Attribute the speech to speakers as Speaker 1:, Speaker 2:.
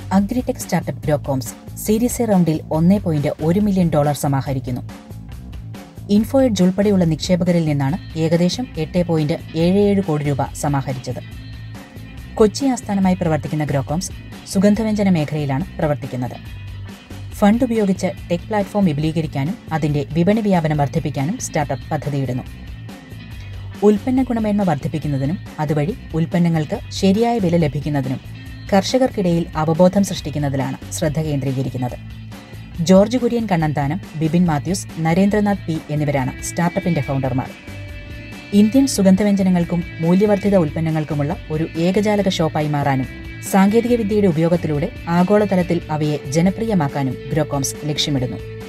Speaker 1: agritech startup ഗ്രോകോംസ് series A റൗണ്ടിൽ ഒന്നേ പോയിന്റ് ഒരു മില്യൺ ഡോളർ സമാഹരിക്കുന്നു ഇൻഫോയെഡ്ജ് ഉൾപ്പെടെയുള്ള നിക്ഷേപകരിൽ നിന്നാണ് ഏകദേശം എട്ട് പോയിന്റ് ഏഴ് ഏഴ് കോടി രൂപ സമാഹരിച്ചത് കൊച്ചി ആസ്ഥാനമായി പ്രവർത്തിക്കുന്ന ഗ്രോകോംസ് സുഗന്ധവ്യഞ്ജന മേഖലയിലാണ് പ്രവർത്തിക്കുന്നത് ഫണ്ട് ഉപയോഗിച്ച് ടെക് പ്ലാറ്റ്ഫോം വിപുലീകരിക്കാനും അതിന്റെ വിപണി വ്യാപനം വർദ്ധിപ്പിക്കാനും സ്റ്റാർട്ടപ്പ് പദ്ധതിയിടുന്നു ഉൽപ്പന്ന ഗുണമേന്മ വർദ്ധിപ്പിക്കുന്നതിനും അതുവഴി ഉൽപ്പന്നങ്ങൾക്ക് ശരിയായ വില ലഭിക്കുന്നതിനും കർഷകർക്കിടയിൽ അവബോധം സൃഷ്ടിക്കുന്നതിലാണ് ശ്രദ്ധ കേന്ദ്രീകരിക്കുന്നത് ജോർജ് കുര്യൻ കണ്ണന്താനം ബിബിൻ മാത്യൂസ് നരേന്ദ്രനാഥ് പി എന്നിവരാണ് സ്റ്റാർട്ടപ്പിന്റെ ഫൗണ്ടർമാർ ഇന്ത്യൻ സുഗന്ധവ്യഞ്ജനങ്ങൾക്കും മൂല്യവർദ്ധിത ഉൽപ്പന്നങ്ങൾക്കുമുള്ള ഒരു ഏകജാലക ഷോപ്പായി മാറാനും സാങ്കേതികവിദ്യയുടെ ഉപയോഗത്തിലൂടെ ആഗോളതലത്തിൽ അവയെ ജനപ്രിയമാക്കാനും ഗ്രോകോംസ് ലക്ഷ്യമിടുന്നു